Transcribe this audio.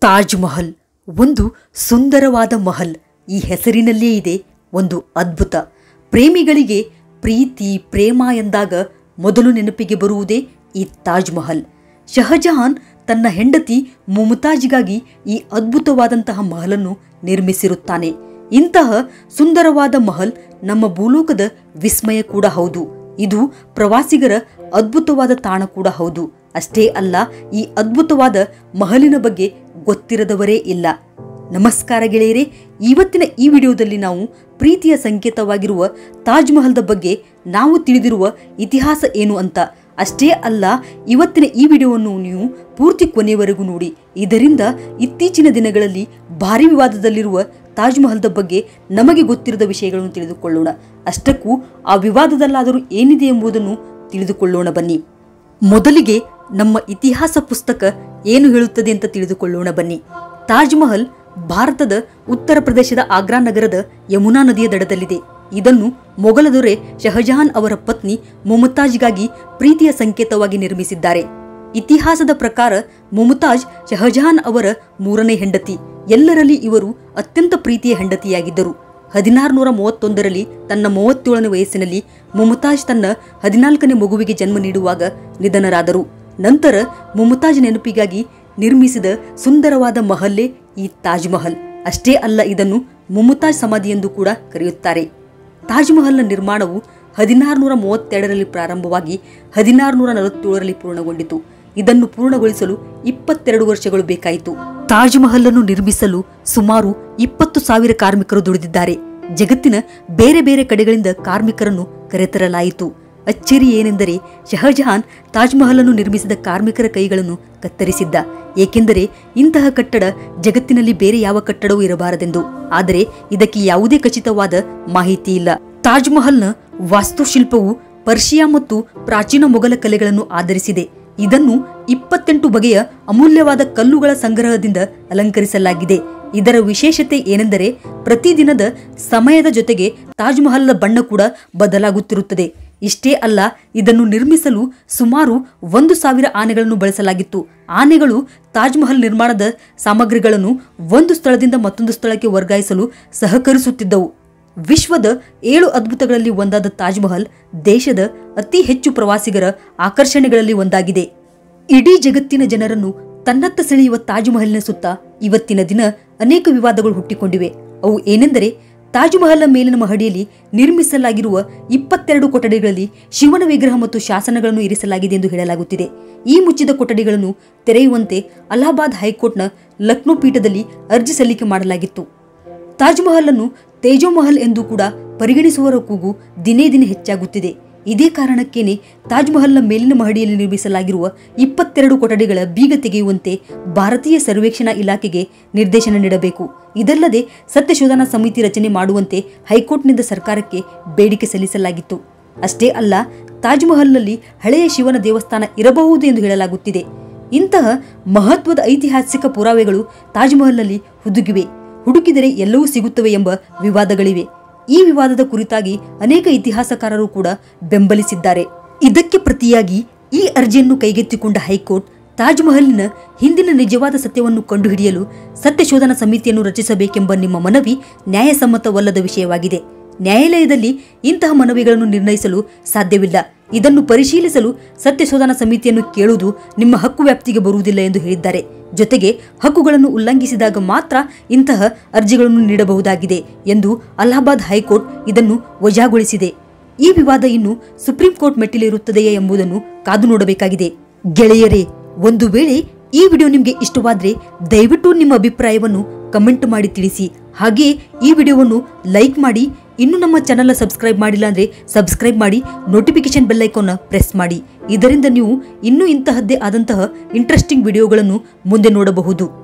ತಾಜ್ ಮಹಲ್ ಒಂದು ಸುಂದರವಾದ ಮಹಲ್ ಈ ಹೆಸರಿನಲ್ಲೇ ಇದೆ ಒಂದು ಅದ್ಭುತ ಪ್ರೇಮಿಗಳಿಗೆ ಪ್ರೀತಿ ಪ್ರೇಮ ಎಂದಾಗ ಮೊದಲು ನೆನಪಿಗೆ ಬರುವುದೇ ಈ ತಾಜ್ ಮಹಲ್ ಶಹಜಹಾನ್ ತನ್ನ ಹೆಂಡತಿ ಮುಮತಾಜ್ಗಾಗಿ ಈ ಅದ್ಭುತವಾದಂತಹ ಮಹಲನ್ನು ನಿರ್ಮಿಸಿರುತ್ತಾನೆ ಇಂತಹ ಸುಂದರವಾದ ಮಹಲ್ ನಮ್ಮ ಭೂಲೋಕದ ವಿಸ್ಮಯ ಕೂಡ ಹೌದು ಇದು ಪ್ರವಾಸಿಗರ ಅದ್ಭುತವಾದ ತಾಣ ಕೂಡ ಹೌದು ಅಷ್ಟೇ ಅಲ್ಲ ಈ ಅದ್ಭುತವಾದ ಮಹಲಿನ ಬಗ್ಗೆ ಗೊತ್ತಿರದವರೇ ಇಲ್ಲ ನಮಸ್ಕಾರ ಗೆಳೆಯರೇ ಇವತ್ತಿನ ಈ ವಿಡಿಯೋದಲ್ಲಿ ನಾವು ಪ್ರೀತಿಯ ಸಂಕೇತವಾಗಿರುವ ತಾಜ್ ಮಹಲ್ದ ಬಗ್ಗೆ ನಾವು ತಿಳಿದಿರುವ ಇತಿಹಾಸ ಏನು ಅಂತ ಅಷ್ಟೇ ಅಲ್ಲ ಇವತ್ತಿನ ಈ ವಿಡಿಯೋವನ್ನು ನೀವು ಪೂರ್ತಿ ಕೊನೆಯವರೆಗೂ ನೋಡಿ ಇದರಿಂದ ಇತ್ತೀಚಿನ ದಿನಗಳಲ್ಲಿ ಭಾರಿ ವಿವಾದದಲ್ಲಿರುವ ತಾಜ್ ಮಹಲ್ದ ಬಗ್ಗೆ ನಮಗೆ ಗೊತ್ತಿರದ ವಿಷಯಗಳನ್ನು ತಿಳಿದುಕೊಳ್ಳೋಣ ಅಷ್ಟಕ್ಕೂ ಆ ವಿವಾದದಲ್ಲಾದರೂ ಏನಿದೆ ಎಂಬುದನ್ನು ತಿಳಿದುಕೊಳ್ಳೋಣ ಬನ್ನಿ ಮೊದಲಿಗೆ ನಮ್ಮ ಇತಿಹಾಸ ಪುಸ್ತಕ ಏನು ಹೇಳುತ್ತದೆ ಅಂತ ತಿಳಿದುಕೊಳ್ಳೋಣ ಬನ್ನಿ ತಾಜ್ ಮಹಲ್ ಭಾರತದ ಉತ್ತರ ಪ್ರದೇಶದ ಆಗ್ರಾ ನಗರದ ಯಮುನಾ ನದಿಯ ದಡದಲ್ಲಿದೆ ಇದನ್ನು ಮೊಘಲ ದೊರೆ ಶಹಜಹಾನ್ ಅವರ ಪತ್ನಿ ಮುಮತಾಜ್ಗಾಗಿ ಪ್ರೀತಿಯ ಸಂಕೇತವಾಗಿ ನಿರ್ಮಿಸಿದ್ದಾರೆ ಇತಿಹಾಸದ ಪ್ರಕಾರ ಮುಮತಾಜ್ ಶಹಜಹಾನ್ ಅವರ ಮೂರನೇ ಹೆಂಡತಿ ಎಲ್ಲರಲ್ಲಿ ಇವರು ಅತ್ಯಂತ ಪ್ರೀತಿಯ ಹೆಂಡತಿಯಾಗಿದ್ದರು ಹದಿನಾರುನೂರ ಮೂವತ್ತೊಂದರಲ್ಲಿ ತನ್ನ ಮೂವತ್ತೇಳನೇ ವಯಸ್ಸಿನಲ್ಲಿ ಮುಮತಾಜ್ ತನ್ನ ಹದಿನಾಲ್ಕನೇ ಮಗುವಿಗೆ ಜನ್ಮ ನೀಡುವಾಗ ನಿಧನರಾದರು ನಂತರ ಮುಮತಾಜ್ ನೆನಪಿಗಾಗಿ ನಿರ್ಮಿಸಿದ ಸುಂದರವಾದ ಮಹಲ್ಲೇ ಈ ತಾಜ್ ಮಹಲ್ ಅಷ್ಟೇ ಅಲ್ಲ ಇದನ್ನು ಮುಮತಾಜ್ ಸಮಾಧಿ ಎಂದು ಕೂಡ ಕರೆಯುತ್ತಾರೆ ತಾಜ್ ಮಹಲ್ನ ನಿರ್ಮಾಣವು ಹದಿನಾರುನೂರ ಮೂವತ್ತೆರಡರಲ್ಲಿ ಪ್ರಾರಂಭವಾಗಿ ಹದಿನಾರುನೂರ ನಲವತ್ತೇಳರಲ್ಲಿ ಪೂರ್ಣಗೊಂಡಿತು ಇದನ್ನು ಪೂರ್ಣಗೊಳಿಸಲು ಇಪ್ಪತ್ತೆರಡು ವರ್ಷಗಳು ಬೇಕಾಯಿತು ತಾಜ್ ಮಹಲ್ ಅನ್ನು ನಿರ್ಮಿಸಲು ಸುಮಾರು ಇಪ್ಪತ್ತು ಸಾವಿರ ಕಾರ್ಮಿಕರು ದುಡಿದಿದ್ದಾರೆ ಜಗತ್ತಿನ ಬೇರೆ ಬೇರೆ ಕಡೆಗಳಿಂದ ಕಾರ್ಮಿಕರನ್ನು ಕರೆತರಲಾಯಿತು ಅಚ್ಚರಿ ಏನೆಂದರೆ ಶಹಜಹಾನ್ ತಾಜ್ ಮಹಲ್ ಅನ್ನು ನಿರ್ಮಿಸಿದ ಕಾರ್ಮಿಕರ ಕೈಗಳನ್ನು ಕತ್ತರಿಸಿದ್ದ ಏಕೆಂದರೆ ಇಂತಹ ಕಟ್ಟಡ ಜಗತ್ತಿನಲ್ಲಿ ಬೇರೆ ಯಾವ ಕಟ್ಟಡವೂ ಇರಬಾರದೆಂದು ಆದರೆ ಇದಕ್ಕೆ ಯಾವುದೇ ಖಚಿತವಾದ ಮಾಹಿತಿ ಇಲ್ಲ ತಾಜ್ ಮಹಲ್ನ ವಾಸ್ತುಶಿಲ್ಪವು ಪರ್ಷಿಯಾ ಮತ್ತು ಪ್ರಾಚೀನ ಮೊಘಲ ಕಲೆಗಳನ್ನು ಆಧರಿಸಿದೆ ಇದನ್ನು ಇಪ್ಪತ್ತೆಂಟು ಬಗೆಯ ಅಮೂಲ್ಯವಾದ ಕಲ್ಲುಗಳ ಸಂಗ್ರಹದಿಂದ ಅಲಂಕರಿಸಲಾಗಿದೆ ಇದರ ವಿಶೇಷತೆ ಏನೆಂದರೆ ಪ್ರತಿದಿನದ ಸಮಯದ ಜೊತೆಗೆ ತಾಜ್ ಮಹಲ್ನ ಬಣ್ಣ ಕೂಡ ಬದಲಾಗುತ್ತಿರುತ್ತದೆ ಇಷ್ಟೇ ಅಲ್ಲ ಇದನ್ನು ನಿರ್ಮಿಸಲು ಸುಮಾರು ಒಂದು ಸಾವಿರ ಆನೆಗಳನ್ನು ಬಳಸಲಾಗಿತ್ತು ಆನೆಗಳು ತಾಜ್ ಮಹಲ್ ನಿರ್ಮಾಣದ ಸಾಮಗ್ರಿಗಳನ್ನು ಒಂದು ಸ್ಥಳದಿಂದ ಮತ್ತೊಂದು ಸ್ಥಳಕ್ಕೆ ವರ್ಗಾಯಿಸಲು ಸಹಕರಿಸುತ್ತಿದ್ದವು ವಿಶ್ವದ ಏಳು ಅದ್ಭುತಗಳಲ್ಲಿ ಒಂದಾದ ತಾಜ್ ಮಹಲ್ ದೇಶದ ಅತಿ ಹೆಚ್ಚು ಪ್ರವಾಸಿಗರ ಆಕರ್ಷಣೆಗಳಲ್ಲಿ ಒಂದಾಗಿದೆ ಇಡೀ ಜಗತ್ತಿನ ಜನರನ್ನು ತನ್ನತ್ತ ಸೆಳೆಯುವ ತಾಜ್ ಮಹಲ್ನ ಸುತ್ತ ಇವತ್ತಿನ ದಿನ ಅನೇಕ ವಿವಾದಗಳು ಹುಟ್ಟಿಕೊಂಡಿವೆ ಅವು ಏನೆಂದರೆ ತಾಜ್ ಮಹಲ್ನ ಮೇಲಿನ ಮಹಡಿಯಲ್ಲಿ ನಿರ್ಮಿಸಲಾಗಿರುವ ಇಪ್ಪತ್ತೆರಡು ಕೊಠಡಿಗಳಲ್ಲಿ ಶಿವನ ವಿಗ್ರಹ ಮತ್ತು ಶಾಸನಗಳನ್ನು ಇರಿಸಲಾಗಿದೆ ಎಂದು ಹೇಳಲಾಗುತ್ತಿದೆ ಈ ಮುಚ್ಚಿದ ಕೊಠಡಿಗಳನ್ನು ತೆರೆಯುವಂತೆ ಅಲಹಾಬಾದ್ ಹೈಕೋರ್ಟ್ನ ಲಕ್ನೋ ಪೀಠದಲ್ಲಿ ಅರ್ಜಿ ಸಲ್ಲಿಕೆ ಮಾಡಲಾಗಿತ್ತು ತಾಜ್ ಮಹಲ್ ಅನ್ನು ತೇಜೋ ಮಹಲ್ ಎಂದು ಕೂಡ ಪರಿಗಣಿಸುವರ ಕೂಗು ದಿನೇ ದಿನೇ ಹೆಚ್ಚಾಗುತ್ತಿದೆ ಇದೇ ಕಾರಣಕ್ಕೇನೆ ತಾಜ್ ಮಹಲ್ನ ಮೇಲಿನ ಮಹಡಿಯಲ್ಲಿ ನಿರ್ಮಿಸಲಾಗಿರುವ ಇಪ್ಪತ್ತೆರಡು ಕೊಠಡಿಗಳ ಬೀಗ ತೆಗೆಯುವಂತೆ ಭಾರತೀಯ ಸರ್ವೇಕ್ಷಣಾ ಇಲಾಖೆಗೆ ನಿರ್ದೇಶನ ನೀಡಬೇಕು ಇದಲ್ಲದೆ ಸತ್ಯಶೋಧನಾ ಸಮಿತಿ ರಚನೆ ಮಾಡುವಂತೆ ಹೈಕೋರ್ಟ್ನಿಂದ ಸರ್ಕಾರಕ್ಕೆ ಬೇಡಿಕೆ ಸಲ್ಲಿಸಲಾಗಿತ್ತು ಅಷ್ಟೇ ಅಲ್ಲ ತಾಜ್ ಮಹಲ್ನಲ್ಲಿ ಹಳೆಯ ಶಿವನ ದೇವಸ್ಥಾನ ಇರಬಹುದು ಎಂದು ಹೇಳಲಾಗುತ್ತಿದೆ ಇಂತಹ ಮಹತ್ವದ ಐತಿಹಾಸಿಕ ಪುರಾವೆಗಳು ತಾಜ್ ಮಹಲ್ನಲ್ಲಿ ಹುದುಗಿವೆ ಹುಡುಕಿದರೆ ಎಲ್ಲವೂ ಸಿಗುತ್ತವೆ ಎಂಬ ವಿವಾದಗಳಿವೆ ಈ ವಿವಾದದ ಕುರಿತಾಗಿ ಅನೇಕ ಇತಿಹಾಸಕಾರರು ಕೂಡ ಬೆಂಬಲಿಸಿದ್ದಾರೆ ಇದಕ್ಕೆ ಪ್ರತಿಯಾಗಿ ಈ ಅರ್ಜಿಯನ್ನು ಕೈಗೆತ್ತಿಕೊಂಡ ಹೈಕೋರ್ಟ್ ತಾಜ್ ಮಹಲಿನ ಹಿಂದಿನ ನಿಜವಾದ ಸತ್ಯವನ್ನು ಕಂಡುಹಿಡಿಯಲು ಸತ್ಯಶೋಧನಾ ಸಮಿತಿಯನ್ನು ರಚಿಸಬೇಕೆಂಬ ನಿಮ್ಮ ಮನವಿ ನ್ಯಾಯಸಮ್ಮತವಲ್ಲದ ವಿಷಯವಾಗಿದೆ ನ್ಯಾಯಾಲಯದಲ್ಲಿ ಇಂತಹ ಮನವಿಗಳನ್ನು ನಿರ್ಣಯಿಸಲು ಸಾಧ್ಯವಿಲ್ಲ ಇದನ್ನು ಪರಿಶೀಲಿಸಲು ಸತ್ಯಶೋಧನಾ ಸಮಿತಿಯನ್ನು ಕೇಳುವುದು ನಿಮ್ಮ ಹಕ್ಕು ವ್ಯಾಪ್ತಿಗೆ ಬರುವುದಿಲ್ಲ ಎಂದು ಹೇಳಿದ್ದಾರೆ ಜೊತೆಗೆ ಹಕ್ಕುಗಳನ್ನು ಉಲ್ಲಂಘಿಸಿದಾಗ ಮಾತ್ರ ಇಂತಹ ಅರ್ಜಿಗಳನ್ನು ನೀಡಬಹುದಾಗಿದೆ ಎಂದು ಅಲಹಾಬಾದ್ ಹೈಕೋರ್ಟ್ ಇದನ್ನು ವಜಾಗೊಳಿಸಿದೆ ಈ ವಿವಾದ ಇನ್ನು ಸುಪ್ರೀಂ ಕೋರ್ಟ್ ಮೆಟ್ಟಿಲಿರುತ್ತದೆಯೇ ಎಂಬುದನ್ನು ಕಾದು ನೋಡಬೇಕಾಗಿದೆ ಗೆಳೆಯರೇ ಒಂದು ವೇಳೆ ಈ ವಿಡಿಯೋ ನಿಮಗೆ ಇಷ್ಟವಾದ್ರೆ ದಯವಿಟ್ಟು ನಿಮ್ಮ ಅಭಿಪ್ರಾಯವನ್ನು ಕಮೆಂಟ್ ಮಾಡಿ ತಿಳಿಸಿ ಹಾಗೆಯೇ ಈ ವಿಡಿಯೋವನ್ನು ಲೈಕ್ ಮಾಡಿ ಇನ್ನು ನಮ್ಮ ಚಾನಲ್ ಸಬ್ಸ್ಕ್ರೈಬ್ ಮಾಡಿಲ್ಲ ಅಂದ್ರೆ ಸಬ್ಸ್ಕ್ರೈಬ್ ಮಾಡಿ ನೋಟಿಫಿಕೇಶನ್ ಬೆಲ್ ಐಕಾನ್ನ ಪ್ರೆಸ್ ಮಾಡಿ ಇದರಿಂದ ನೀವು ಇನ್ನೂ ಇಂತಹದ್ದೇ ಆದಂತಹ ಇಂಟ್ರೆಸ್ಟಿಂಗ್ ವಿಡಿಯೋಗಳನ್ನು ಮುಂದೆ ನೋಡಬಹುದು